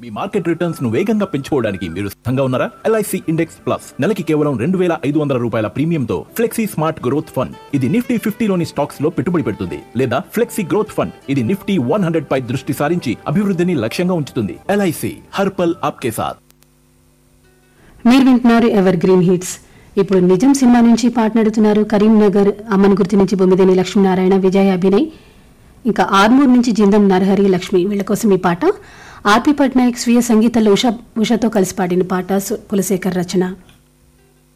మీ market returns ను వేగంగా పెంచుకోవడానికి మీరు సిద్ధంగా ఉన్నారా ఎల్ఐసి ఇండెక్స్ ప్లస్ నెలకి కేవలం రెండు వేల ఐదు వందల రూపాయల ప్రీమియంతో ఫ్లెక్సీ స్మార్ట్ గ్రోత్ ఫండ్ ఇది నిఫ్టీ ఫిఫ్టీలోని స్టాక్స్ లో పెట్టుబడి పెడుతుంది లేదా ఫ్లెక్సీ గ్రోత్ ఫండ్ ఇది నిఫ్టీ వన్ హండ్రెడ్ పై దృష్టి సారించి అభివృద్ధిని లక్ష్యంగా ఉంచుతుంది ఎల్ఐసి హర్పల్ ఆప్కే సాథ్ మీరు వింటున్నారు ఎవర్ గ్రీన్ హిట్స్ ఇప్పుడు నిజం సినిమా నుంచి పాటనాడుతున్నారు కరీంనగర్ అమ్మన్ గుర్తు నుంచి బొమ్మిదేని లక్ష్మీనారాయణ విజయ్ అభినయ్ ఇంకా ఆర్మూర్ నుంచి జిందం నరహరి లక్ష్మి వీళ్ళ కోసం ఈ పాట ఆర్పి పట్నాయక్ స్వీయ సంగీతంలో ఉషా ఉషాతో కలిసి పాడిన పాట సు- కులశేఖర్ రచన